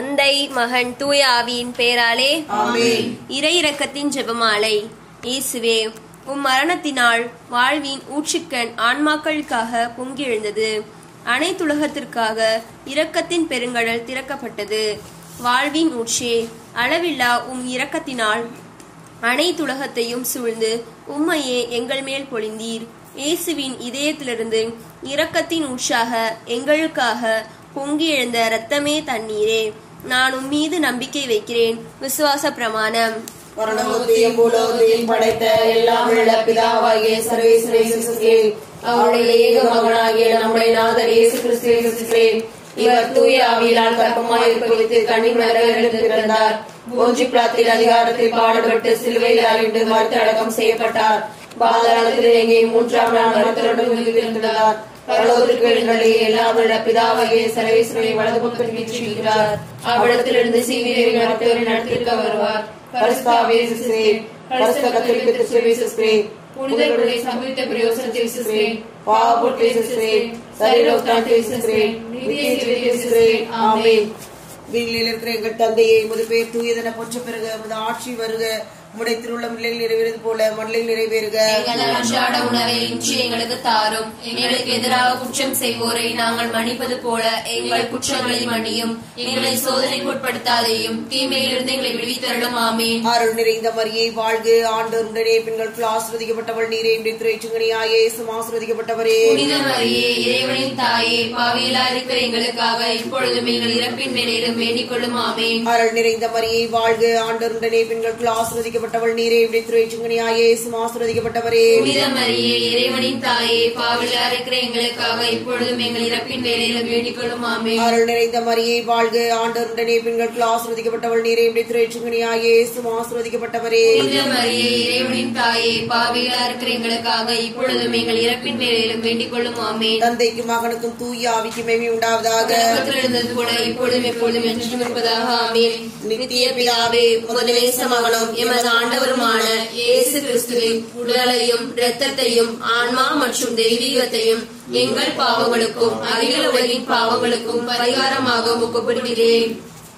தந்தை மகன் தூய ஆவியின் பெயராலே ஆமென். இறை இரக்கத்தின் ஜெபமாலை இயேசுவே உம் மரணத்தினால் வாழ்வின் ஊற்றுக்கண் ஆன்மாக்களுக்காக பொங்கி எழுந்தது அனைத்துலகத்திற்காக இரக்கத்தின் பெருங்கடல் திறக்கப்பட்டது வாழ்வின் ஊற்றே அளவில்லா உம் இரக்கத்தினால் அனைத்துலகத்தையும் சூழ்ந்து உம்மையே எங்கள் மேல் பொழிந்தீர் இயேசுவின் இதயத்திலிருந்து இரக்கத்தின் ஊற்றாக எங்களுக்காக பொங்கி எழுந்த இரத்தமே தண்ணீரே நான் உம் மீது நம்பிக்கை வைக்கிறேன் விசுவாச பிரமாணம் பரலோகத்தையும் பூலோகத்தையும் படைத்த எல்லாம் உள்ள பிதாவாகிய சர்வேஸ்வரே கிறிஸ்துவே அவருடைய ஏக மகனாகிய நம்முடைய நாதர் இயேசு கிறிஸ்துவே கிறிஸ்துவே இவர் தூய ஆவியினால் கற்பமாய் உற்பவித்து கன்னிமரர்களுக்கு பிறந்தார் ஒன்றி பிளாத்தில் அதிகாரத்தில் பாடுபட்டு சிலுவையில் அறிந்து மறுத்து அடக்கம் செய்யப்பட்டார் பாதாளத்தில் எங்கே மூன்றாம் நாள் மருத்துவருடன் உயிர்த்தெழுந்தார் பரலோகத்திற்கு எழுந்தள்ளி எல்லாம் உள்ள பிதாவாகிய சர்வேஸ்வரை வலது பக்கம் வீற்றிருக்கிறார் அவ்விடத்திலிருந்து சீவியரை மருத்துவரை நடத்திருக்க வருவார் பரிசுத்தாவே சிசுவே பரிசுத்த கத்தோலிக்க திருச்சபை சிசுவே புனிதர்களுடைய சமூகத்த பிரயோசனத்தை விசுவாசிக்கிறேன். பாவப்பொருட்களை சிசுவே சரீரோத்தானத்தை சிசுவே நித்திய ஜீவத்தை சிசுவே ஆமென் வீட்டில் இருக்கிற எங்கள் தந்தையை உமது பேர் தூயதென போற்ற பிறகு உமது ஆட்சி வருக உம்முடைய திருவுள்ளம் நிலையில் நிறைவேறது போல மண்ணில் நிறைவேறுக எங்கள் அன்றாட உணவை இன்று எங்களுக்கு தாரும் எங்களுக்கு எதிராக குற்றம் செய்வோரை நாங்கள் மன்னிப்பது போல எங்கள் குற்றங்களை மன்னியும் எங்களை சோதனைக்கு உட்படுத்தாதேயும் தீமையிலிருந்து எங்களை விடுவித்தருளும் ஆமீன் அருள் நிறைந்த மரியை வாழ்க ஆண்டவர் உடனே பெண்களுக்கு ஆசிரதிக்கப்பட்டவள் நீரே என்று திரைச்சுங்கனியாயே ஆசிரதிக்கப்பட்டவரே புனித மரியே இறைவனின் தாயே பாவியலா இருக்கிற எங்களுக்காக இப்பொழுதும் எங்கள் இறப்பின் வேலையிலும் வேண்டிக் கொள்ளும் ஆமீன் அருள் நிறைந்த மரியை வாழ்க ஆண்டவர் உடனே பெண்களுக்கு ஆசிரதிக்கப்பட்டவள் நீரே என்று திரைச்சுங்கனியாயே ஆசிரதிக்கப்பட்டவரே புனித மரியே இறைவனின் தாயே பாவியலா இருக்கிற எங்களுக்காக இப்பொழுதும் எங்கள் இறப்பின் வேலையிலும் வேண்டிக் கொள்ளும் ஆமீன் அருள் நிறைந்த மரியை வாழ்க ஆண்டவர் உடனே பெண்களுக்கு ஆசிரதிக்கப்பட்டவள் நீரே என்று திரைச்சுங்கனியாயே ஆசிரதிக்கப்பட்டவரே புனித மரியே இறைவனின் தாயே பாவிகளா இருக்கிற எங்களுக்காக இப்பொழுதும் எங்கள் இறப்பின் வேலையிலும் வேண்டிக் கொள்ளும் ஆமேன் தந்தைக்கும் மகனுக்கும் தூய ஆவிக்கு மேவி உண்டாவதாக தொடக்கத்தில் இருந்தது போல இப்பொழுதும் எப்பொழுதும் என்றும் இருப்பதாக ஆமேன் நித்திய பிதாவே உமது நேச மகனும் எமது ஆண்டவருமான இயேசு கிறிஸ்துவின் உடலையும் இரத்தத்தையும் ஆன்மா மற்றும் தெய்வீகத்தையும் எங்கள் பாவங்களுக்கும் அகில உலகின் பாவங்களுக்கும் பரிகாரமாக ஒப்புப்படுகிறேன்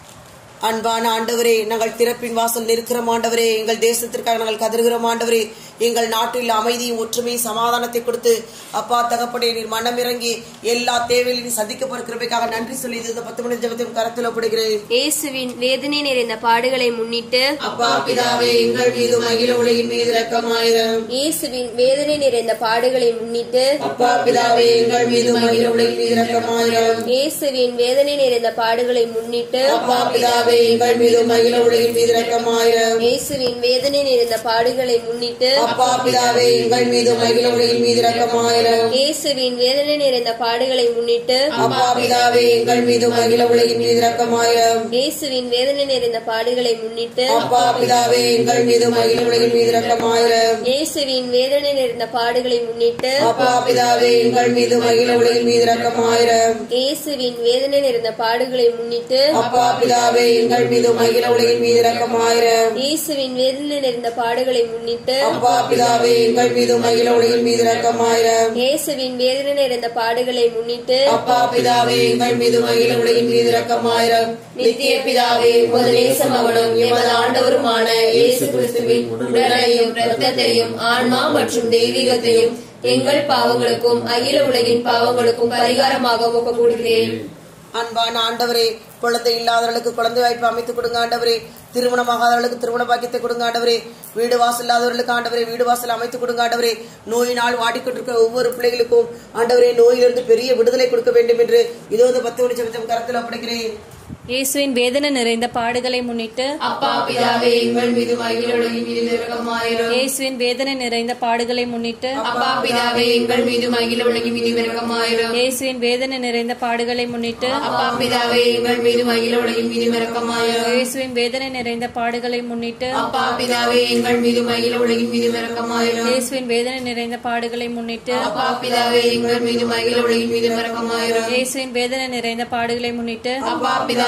அன்பான ஆண்டவரே நாங்கள் திறப்பின் வாசல் நிற்கிறோம் ஆண்டவரே எங்கள் தேசத்திற்காக நாங்கள் கதறுகிறோம் ஆண்டவரே எங்கள் நாட்டில் அமைதியும் ஒற்றுமையும் சமாதானத்தை கொடுத்து அப்பா தகப்படே நீர் மனம் இறங்கி எல்லா தேவைகளையும் சந்திக்கப்படுற கிருபைக்காக நன்றி சொல்லி இது இந்த பத்து மணி ஜபத்தையும் கரத்தில் ஒப்படுகிறேன் இயேசுவின் வேதனை நிறைந்த பாடுகளை முன்னிட்டு அப்பா பிதாவே எங்கள் மீது அகில உலகின் மீது இரக்கமாயிரம் இயேசுவின் வேதனை நிறைந்த பாடுகளை முன்னிட்டு அப்பா பிதாவே எங்கள் மீது அகில உலகின் மீது இரக்கமாயிரம் இயேசுவின் வேதனை நிறைந்த பாடுகளை முன்னிட்டு அப்பா பிதாவே எங்கள் மீது அகில உலகின் மீது இரக்கமாயிரம் இயேசுவின் வேதனை நிறைந்த பாடுகளை முன்னிட்டு அப்பா பிதாவே எங்கள் மீது அகில உலகின் மீது இரக்கமாயிரம் இயேசுவின் வேதனை நிறைந்த பாடுகளை முன்னிட்டு அப்பா பிதாவே எங்கள் மீது அகில உலகின் மீது இரக்கமாயிரம் இயேசுவின் வேதனை நிறைந்த பாடுகளை முன்னிட்டு அப்பா பிதாவே எங்கள் மீது அகில உலகின் மீது இரக்கமாயிரம் இயேசுவின் வேதனை நிறைந்த பாடுகளை முன்னிட்டு அப்பா பிதாவே எங்கள் மீது அகில உலகின் மீது இரக்கமாயிரம் இயேசுவின் வேதனை நிறைந்த பாடுகளை முன்னிட்டு அப்பா பிதாவே எங்கள் மீது அகில உலகின் மீது இரக்கமாயிரம் இயேசுவின் வேதனை நிறைந்த பாடுகளை முன்னிட்டு அப்பா பிதாவே எங்கள் மீது அகில உலகின் மீது இரக்கமாயிரம் இயேசுவின் வேதனை நிறைந்த பாடுகளை முன்னிட்டு அப்பா பிதாவே எங்கள் மீது அகில உலகின் மீது இரக்கமாயிரம் நித்திய பிதாவே உமது நேச மகனும் எமது ஆண்டவருமான இயேசு கிறிஸ்துவின் உடலையும் இரத்தத்தையும் ஆன்மா மற்றும் தெய்வீகத்தையும் எங்கள் பாவங்களுக்கும் அகில உலகின் பாவங்களுக்கும் பரிகாரமாக ஒப்புக்கொடுக்கிறேன் அன்பான ஆண்டவரே குழந்தை இல்லாதவர்களுக்கு குழந்தை வாய்ப்பு அமைத்து கொடுங்க ஆண்டவரே திருமணமாகாதவர்களுக்கு திருமண பாக்கியத்தை கொடுங்க ஆண்டவரே வீடு வாசல் இல்லாதவர்களுக்கு ஆண்டவரே வீடு வாசல் அமைத்து கொடுங்க ஆண்டவரே நோயினால் வாடிக்கொண்டிருக்கிற ஒவ்வொரு பிள்ளைகளுக்கும் ஆண்டவரே நோயிலிருந்து பெரிய விடுதலை கொடுக்க வேண்டும் என்று இதோ இந்த பத்து மணி ஜபத்தம் கரத்தில் ஒப்படைக்கிறேன் இயேசுவின் வேதனை நிறைந்த பாடுகளை முன்னிட்டு அப்பா பிதாவே எங்கள் மீது அகில உலகின் மீது இரக்கமாயிரும் இயேசுவின் வேதனை நிறைந்த பாடுகளை முன்னிட்டு அப்பா பிதாவே எங்கள் மீது அகில உலகின் மீது இரக்கமாயிரும் இயேசுவின் வேதனை நிறைந்த பாடுகளை முன்னிட்டு அப்பா பிதாவே எங்கள் மீது அகில உலகின் மீது இரக்கமாயிரும் இயேசுவின் வேதனை நிறைந்த பாடுகளை முன்னிட்டு அப்பா பிதாவே எங்கள் மீது அகில உலகின் மீது இரக்கமாயிரும் இயேசுவின் வேதனை நிறைந்த பாடுகளை முன்னிட்டு அப்பா பிதாவே எங்கள் மீது அகில உலகின் மீது இரக்கமாயிரும் இயேசுவின் வேதனை நிறைந்த பாடுகளை முன்னிட்டு அப்பா பிதாவே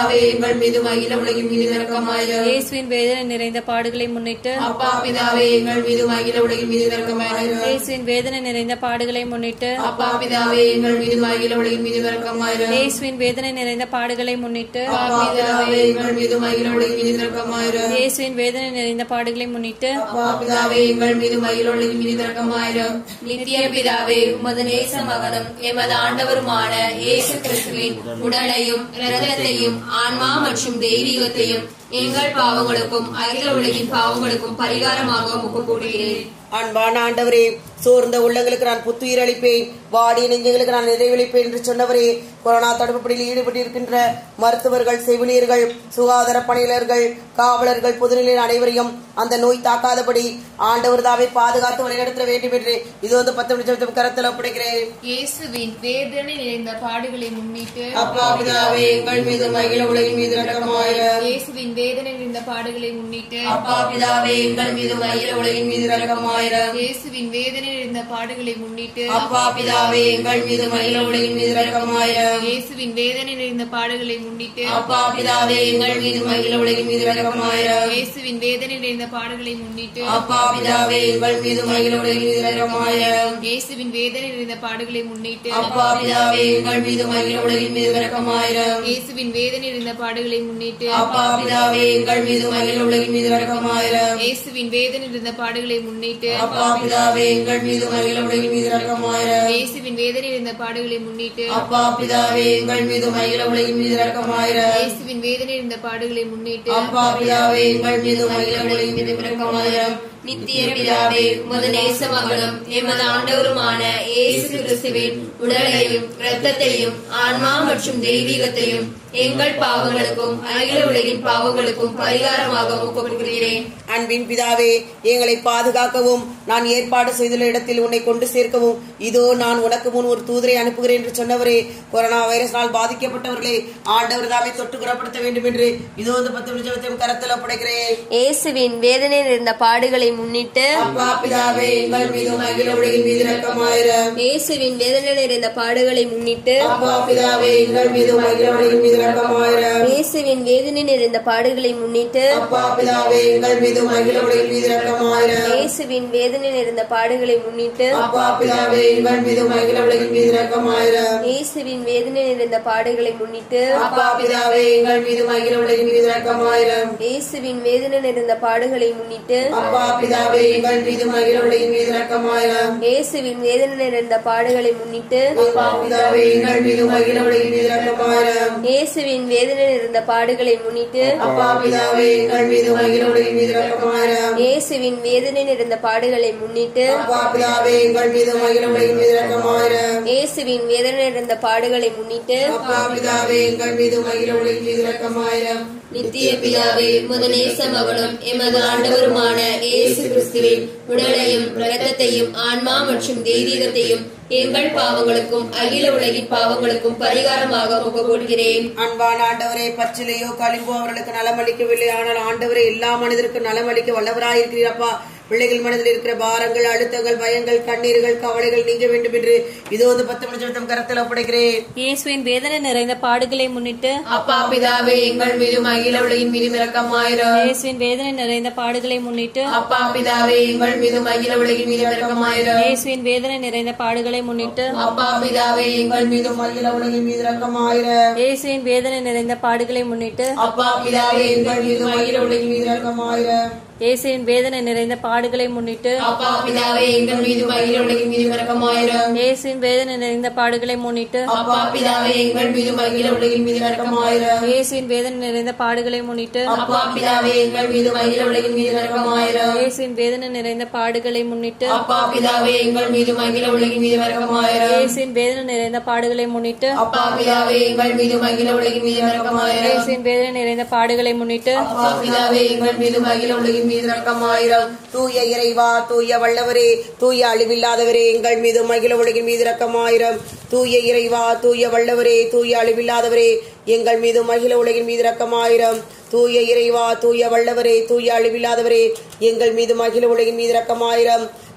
பிதாவே எங்கள் மீது மகிழ உலகின் மீது இரக்கமாயிரும் இயேசுவின் வேதனை நிறைந்த பாடுகளை முன்னிட்டு அப்பா பிதாவே எங்கள் மீது மகிழ உலகின் மீது இரக்கமாயிரும் இயேசுவின் வேதனை நிறைந்த பாடுகளை முன்னிட்டு அப்பா பிதாவே எங்கள் மீது மகிழ உலகின் மீது இரக்கமாயிரும் இயேசுவின் வேதனை நிறைந்த பாடுகளை முன்னிட்டு அப்பா பிதாவே எங்கள் மீது மகிழ உலகின் மீது இரக்கமாயிரும் இயேசுவின் வேதனை நிறைந்த பாடுகளை முன்னிட்டு அப்பா பிதாவே எங்கள் மீது மகிழ உலகின் மீது இரக்கமாயிரும் நித்திய பிதாவே உமது நேச மகனும் எமது ஆண்டவருமான இயேசு கிறிஸ்துவின் உடலையும் இரத்தத்தையும் ஆன்மா மற்றும் தெய்வீகத்தையும் எங்கள் பாவங்களுக்கும் அகில உலகின் பாவங்களுக்கும் பரிகாரமாக ஒப்புக் கூறுகிறேன் அன்பான ஆண்டவரே சோர்ந்த உள்ளங்களுக்கு நான் புத்துயிர் அளிப்பேன் வாடிய நெஞ்சங்களுக்கு நான் நிறைவளிப்பேன் என்று சொன்னவரே கொரோனா தடுப்பு பணியில் ஈடுபட்டிருக்கின்ற மருத்துவர்கள் செவிலியர்கள் சுகாதார பணியாளர்கள் காவலர்கள் பொதுநிலையில் அனைவரையும் அந்த நோய் தாக்காதபடி ஆண்டவர் தாவை பாதுகாத்து வழிநடத்த வேண்டும் என்று இது வந்து பத்து நிமிஷம் கரத்தில் ஒப்படைக்கிறேன் இயேசுவின் வேதனை நிறைந்த பாடுகளை முன்னிட்டு அப்பா பிதாவே எங்கள் மீது மகிழ உலகின் மீது இரக்கமாயிரம் இயேசுவின் வேதனை நிறைந்த பாடுகளை முன்னிட்டு அப்பா பிதாவே எங்கள் மீது மகிழ உலகின் மீது இரக்கமாயிரும் இயேசுவின் வேதனை நிறைந்த பாடுகளை முன்னிட்டு அப்பா பிதாவே எங்கள் மீது மகிழ உலகின் மீது இரக்கமாயிரும் இயேசுவின் வேதனை நிறைந்த பாடுகளை முன்னிட்டு அப்பா பிதாவே எங்கள் மீது மகிழ உலகின் மீது இரக்கமாயிரும் இயேசுவின் வேதனை நிறைந்த பாடுகளை முன்னிட்டு அப்பா பிதாவே எங்கள் மீது மகிழ உலகின் மீது இரக்கமாயிரும் இயேசுவின் வேதனை நிறைந்த பாடுகளை முன்னிட்டு அப்பா பிதாவே எங்கள் மீது மகிழ உலகின் மீது இரக்கமாயிரும் இயேசுவின் வேதனை நிறைந்த பாடுகளை முன்னிட்டு அப்பா பிதாவே எங்கள் மீது மகிழ உலகின் மீது இரக்கமாயிரும் இயேசுவின் வேதனை நிறைந்த பாடுகளை முன்னிட்டு அப்பா பிதாவே எங்கள் மீது மகிழ உலகின் மீது இரக்கமாயிரும் இயேசுவின் வேதனை நிறைந்த பாடுகளை முன்னிட்டு அப்பா பிதாவே எங்கள் மீது மகிழ உலகின் மீது இரக்கமாயிரும் இயேசுவின் வேதனை நிறைந்த பாடுகளை முன்னிட்டு அப்பா பிதாவே எங்கள் மீது மகிழ உலகின் மீது இரக்கமாயிரும் நித்திய பிதாவே உமது நேச மகனும் எமது ஆண்டவருமான இயேசு கிறிஸ்துவின் உடலையும் இரத்தத்தையும் ஆன்மா மற்றும் தெய்வீகத்தையும் எங்கள் பாவங்களுக்கும் அகில உலகின் பாவங்களுக்கும் பரிகாரமாக ஒப்புக்கொள்கிறேன் அன்பின் பிதாவே எங்களை பாதுகாக்கவும் நான் ஏற்பாடு செய்துள்ள இடத்தில் உன்னை கொண்டு சேர்க்கவும் இதோ நான் உனக்கு முன் ஒரு தூதரை அனுப்புகிறேன் என்று சொன்னவரே கொரோனா வைரஸால் பாதிக்கப்பட்டவர்களை ஆண்டவர் தாமே தொட்டு குணப்படுத்த வேண்டும் என்று இதோ இந்த பத்து நிமிஷத்தையும் கரத்தில் ஒப்படைக்கிறேன் இயேசுவின் வேதனை நிறைந்த பாடுகளை முன்னிட்டு அப்பா பிதாவே எங்கள் மீது மகிழ உலகின் மீது இரக்கமாயிரும் இயேசுவின் வேதனை நிறைந்த பாடுகளை முன்னிட்டு அப்பா பிதாவே எங்கள் மீது மகிழ உலகின் மீது இரக்கமாயிரும் இயேசுவின் வேதனை நிறைந்த பாடுகளை முன்னிட்டு அப்பா பிதாவே எங்கள் மீது மகிழ உலகின் மீது இரக்கமாயிரும் இயேசுவின் வேதனை நிறைந்த பாடுகளை முன்னிட்டு அப்பா பிதாவே எங்கள் மீது மகிழ உலகின் மீது இரக்கமாயிரும் இயேசுவின் வேதனை நிறைந்த பாடுகளை முன்னிட்டு அப்பா பிதாவே எங்கள் மீது மகிழ உலகின் மீது இரக்கமாயிரும் இயேசுவின் வேதனை நிறைந்த பாடுகளை முன்னிட்டு அப்பா பிதாவே எங்கள் மீது மகிழ உலகின் மீது இரக்கமாயிரும் இயேசுவின் வேதனை நிறைந்த பாடுகளை முன்னிட்டு அப்பா பிதாவே எங்கள் மீது மகிழ உலகின் மீது இரக்கமாயிரும் இயேசுவின் வேதனை நிறைந்த பாடுகளை முன்னிட்டு அப்பா பிதாவே எங்கள் மீது மகிழ உலகின் மீது இரக்கமாயிரும் இயேசுவின் வேதனை நிறைந்த பாடுகளை முன்னிட்டு அப்பா பிதாவே எங்கள் மீது மகிழ உலகின் மீது இரக்கமாயிரும் இயேசுவின் வேதனை நிறைந்த பாடுகளை முன்னிட்டு அப்பா பிதாவே எங்கள் மீது மகிழ உலகின் மீது இரக்கமாயிரும் நித்திய பிதாவே உமது நேச மகனும் எமது ஆண்டவருமான இயேசு கிறிஸ்துவின் உடலையும் இரத்தத்தையும் ஆன்மா மற்றும் தெய்வீகத்தையும் எங்கள் பாவங்களுக்கும் அகில உலகின் பாவங்களுக்கும் பரிகாரமாக ஒப்புக்கொள்கிறேன் அன்பான ஆண்டவரே பச்சிலையோ களிம்போ அவர்களுக்கு நலமளிக்கவில்லை ஆனால் ஆண்டவரே எல்லா மனிதருக்கும் நலமளிக்க வல்லவராயிருக்கிறீரப்பா பிள்ளைகள் மனதில் இருக்கிற பாரங்கள் அழுத்தங்கள் பயங்கள் கண்ணீர்கள் கவலைகள் நீங்க வேண்டும் என்று இதோ வந்து பத்து நிமிஷம் கரத்தில் ஒப்படைக்கிறேன் இயேசுவின் வேதனை நிறைந்த பாடுகளை முன்னிட்டு அப்பா பிதாவே எங்கள் மீது மகிழ உலகின் மீது இரக்கமாயிரும் இயேசுவின் வேதனை நிறைந்த பாடுகளை முன்னிட்டு அப்பா பிதாவே எங்கள் மீது மகிழ உலகின் மீது இரக்கமாயிரும் இயேசுவின் வேதனை நிறைந்த பாடுகளை முன்னிட்டு அப்பா பிதாவே எங்கள் மீது மகிழ உலகின் மீது இரக்கமாயிரும் இயேசுவின் வேதனை நிறைந்த பாடுகளை முன்னிட்டு அப்பா பிதாவே எங்கள் மீது மகிழ உலகின் மீது இரக்கமாயிரும் இயேசுவின் வேதனை நிறைந்த பாடுகளை முன்னிட்டு அப்பா பிதாவே எங்கள் மீது மகிழ உலகின் மீது இரக்கமாயிரும் இயேசுவின் வேதனை நிறைந்த பாடுகளை முன்னிட்டு அப்பா பிதாவே எங்கள் மீது மகிழ உலகின் மீது இரக்கமாயிரும் இயேசுவின் வேதனை நிறைந்த பாடுகளை முன்னிட்டு அப்பா பிதாவே எங்கள் மீது மகிழ உலகின் மீது இரக்கமாயிரும் இயேசுவின் வேதனை நிறைந்த பாடுகளை முன்னிட்டு அப்பா பிதாவே எங்கள் மீது மகிழ உலகின் மீது இரக்கமாயிரும் இயேசுவின் வேதனை நிறைந்த பாடுகளை முன்னிட்டு அப்பா பிதாவே எங்கள் மீது மகிழ உலகின் மீது இரக்கமாயிரும் இயேசுவின் வேதனை நிறைந்த பாடுகளை முன்னிட்டு அப்பா பிதாவே எங்கள் மீது மகிழ உலகின் மீது இரக்கமாயிரும் தூய இறைவா தூய வல்லவரே தூய அழிவில்லாதவரே எங்கள் மீது மகிழ உலகின் மீது இரக்கமாயிரம் தூய இறைவா தூய வல்லவரே தூய அழிவில்லாதவரே எங்கள் மீது மகிழ உலகின் மீது இரக்கமாயிரம் தூய இறைவா தூய வல்லவரே தூய அழிவில்லாதவரே எங்கள் மீது மகிழ உலகின் மீது இரக்கமாயிரம்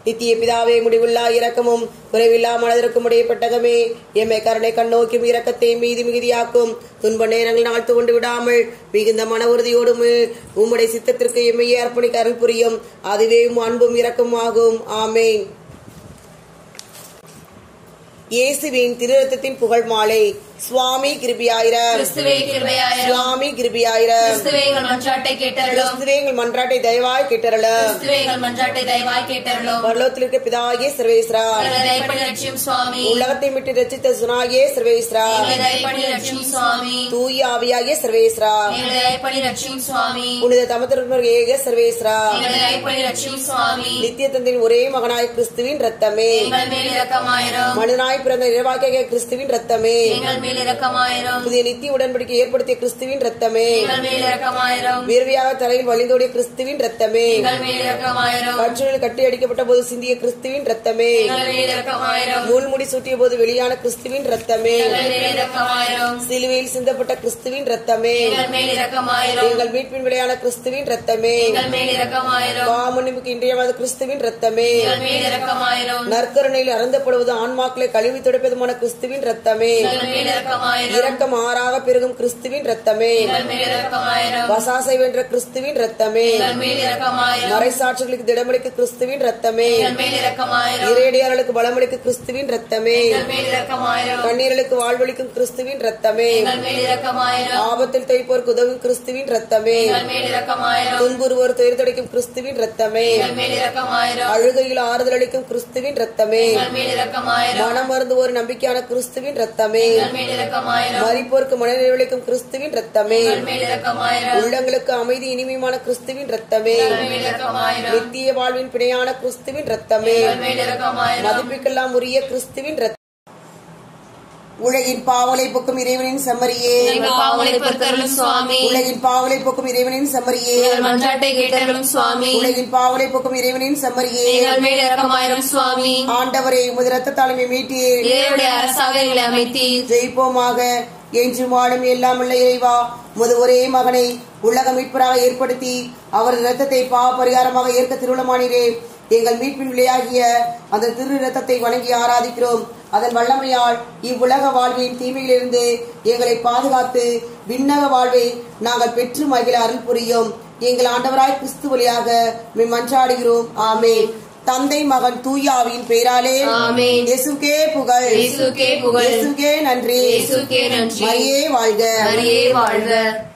நித்திய பிதாவே முடிவில்லா இரக்கமும் குறைவில்லா மனதிற்கும் உடைய பெட்டகமே எம்மை கருணை கண்ணோக்கும் இரக்கத்தை மீதி மிகுதியாக்கும் துன்ப நேரங்கள் நாழ்த்து கொண்டு விடாமல் மிகுந்த மன உறுதியோடு உம்- உம்முடைய சித்தத்திற்கு எம்மையே அர்ப்பணிக்க அருள் புரியும் அதுவே உம் அன்பும் இரக்கமும் ஆகும் ஆமேன் இயேசுவின் திருரத்தத்தின் புகழ் மாலை சுவாமி கிருபியாயிரம் கிறிஸ்துவே கிருபையாயிரம் சுவாமி கிருபியாயிரம் கிறிஸ்துவே எங்கள் மன்றாட்டை கேட்டருளும் கிறிஸ்துவே எங்கள் மன்றாட்டை தயவாய் கேட்டரலும் கிறிஸ்துவே எங்கள் மன்றாட்டை தயவாய் கேட்டருளும் பரலோகத்தில் இருக்க பிதாகிய சர்வேஸ்வரா எங்களை தயப்படி ரட்சியும் சுவாமி உலகத்தை விட்டு ரச்சித்த சுனாகிய சர்வேஸ்வரா எங்களை தயப்படி ரட்சியும் சுவாமி தூய ஆவியாகிய சர்வேஸ்வரா எங்களை தயப்படி ரட்சியும் சுவாமி புனித தமத்திற்கு ஏக சர்வேஸ்வரா எங்களை தயப்படி ரட்சியும் சுவாமி நித்திய தந்தையின் ஒரே மகனாய் கிறிஸ்துவின் ரத்தமே எங்கள் மேல் இரக்கமாயிரும் மனிதனாய் பிறந்த இரவாக்கிய கிறிஸ்துவின் ரத்தமே எங்கள் மேல் இரக்கமாயிரும் புதிய நித்திய உடன்படிக்கை ஏற்படுத்திய கிறிஸ்துவின் ரத்தமே எங்கள் மேல் இரக்கமாயிரும் வேர்வையாக தலையில் வழிந்தோடிய கிறிஸ்துவின் ரத்தமே எங்கள் மேல் இரக்கமாயிரும் கற்றுகளில் கட்டி அடிக்கப்பட்ட போது சிந்திய கிறிஸ்துவின் ரத்தமே எங்கள் மேல் இரக்கமாயிரும் மூல்முடி சூட்டிய போது வெளியான கிறிஸ்துவின் ரத்தமே எங்கள் மேல் இரக்கமாயிரும் சிலுவையில் சிந்தப்பட்ட கிறிஸ்துவின் ரத்தமே எங்கள் மேல் இரக்கமாயிரும் எங்கள் மீட்பின் விளையான கிறிஸ்துவின் ரத்தமே எங்கள் மேல் இரக்கமாயிரும் பாமன்னிப்புக்கு இன்றியமாத கிறிஸ்துவின் ரத்தமே எங்கள் மேல் இரக்கமாயிரும் நற்கருணையில் அறந்தப்படுவது ஆன்மாக்களை கழுவி துடைப்பதுமான கிறிஸ்துவின் ரத்தமே எங்கள் மேல் இரக்கமாயிரும் இரக்கம் ஆறாக பெருகும் கிறிஸ்துவின் ரத்தமே எங்கள் மேல் இரக்கமாயிரும் வசாசை வென்ற கிறிஸ்துவின் ரத்தமே எங்கள் மேல் இரக்கமாயிரும் மறைசாட்சிகளுக்கு திடமளிக்க கிறிஸ்துவின் ரத்தமே எங்கள் மேல் இரக்கமாயிரும் இறையடியார்களுக்கு பலமளிக்க கிறிஸ்துவின் ரத்தமே எங்கள் மேல் இரக்கமாயிரும் கண்ணீர்களுக்கு வாழ்வளிக்கும் கிறிஸ்துவின் ரத்தமே எங்கள் மேல் இரக்கமாயிரும் ஆபத்தில் தைப்போருக்கு உதவும் கிறிஸ்துவின் ரத்தமே எங்கள் மேல் இரக்கமாயிரும் துன்புறுவோர் துயர்த்தடைக்கும் கிறிஸ்துவின் ரத்தமே எங்கள் மேல் இரக்கமாயிரும் அழுகையில் ஆறுதல் அளிக்கும் கிறிஸ்துவின் ரத்தமே எங்கள் மேல் இரக்கமாயிரும் மனம் மருந்துவோர் நம்பிக்கையான கிறிஸ்துவின் ரத்தமே எங்கள் மேல் இரக்கமாயிரும் மறிப்போருக்கு மனநிறைவளிக்கும் கிறிஸ்துவின் ரத்தமே எங்கள் மேல் இரக்கமாயிரும் உள்ளங்களுக்கு அமைதி இனிமையான கிறிஸ்துவின் ரத்தமே எங்கள் மேல் இரக்கமாயிரும் நித்திய வாழ்வின் பிணையான கிறிஸ்துவின் ரத்தமே எங்கள் மேல் இரக்கமாயிரும் மதிப்புக்கெல்லாம் உரிய கிறிஸ்துவின் ரத்தம் உலகின் பாவலை போக்கும் இறைவனின் செம்மறியே எங்கள் பாவங்களை பொறுத்தருளும் சுவாமி உலகின் பாவலை போக்கும் இறைவனின் செம்மறியே எங்கள் மன்றாட்டை கேட்டருளும் சுவாமி உலகின் பாவலை போக்கும் இறைவனின் செம்மறியே எங்கள் மேல் இரக்கமாயிரும் சுவாமி ஆண்டவரை உமது ரத்த தலைமை மீட்டீர் இறைவனுடைய அரசாக எங்களை அமைத்தீர் ஜெயிப்போமாக என்றும் வாழும் எல்லாம் உள்ள இறைவா முது ஒரே மகனை உலக மீட்பராக ஏற்படுத்தி அவரது இரத்தத்தை பாவ பரிகாரமாக ஏற்க திருவுளமானீரே எங்கள் மீட்பின் விளையாகிய அந்த திரு இரத்தத்தை வணங்கி ஆராதிக்கிறோம் அதன் வல்லமையால் இவ்வுலக வாழ்வின் தீமையிலிருந்து எங்களை பாதுகாத்து விண்ணக வாழ்வை நாங்கள் பெற்று மகிழ அருள் புரியும் எங்கள் ஆண்டவராய் கிறிஸ்து வழியாக மெய் மன்றாடுகிறோம் ஆமே தந்தை மகன் தூயாவின் பெயராலே ஆமென். இயேசுக்கே புகழ் இயேசுக்கே புகழ். இயேசுக்கே நன்றி இயேசுக்கே நன்றி. மரியே வாழ்க மரியே வாழ்க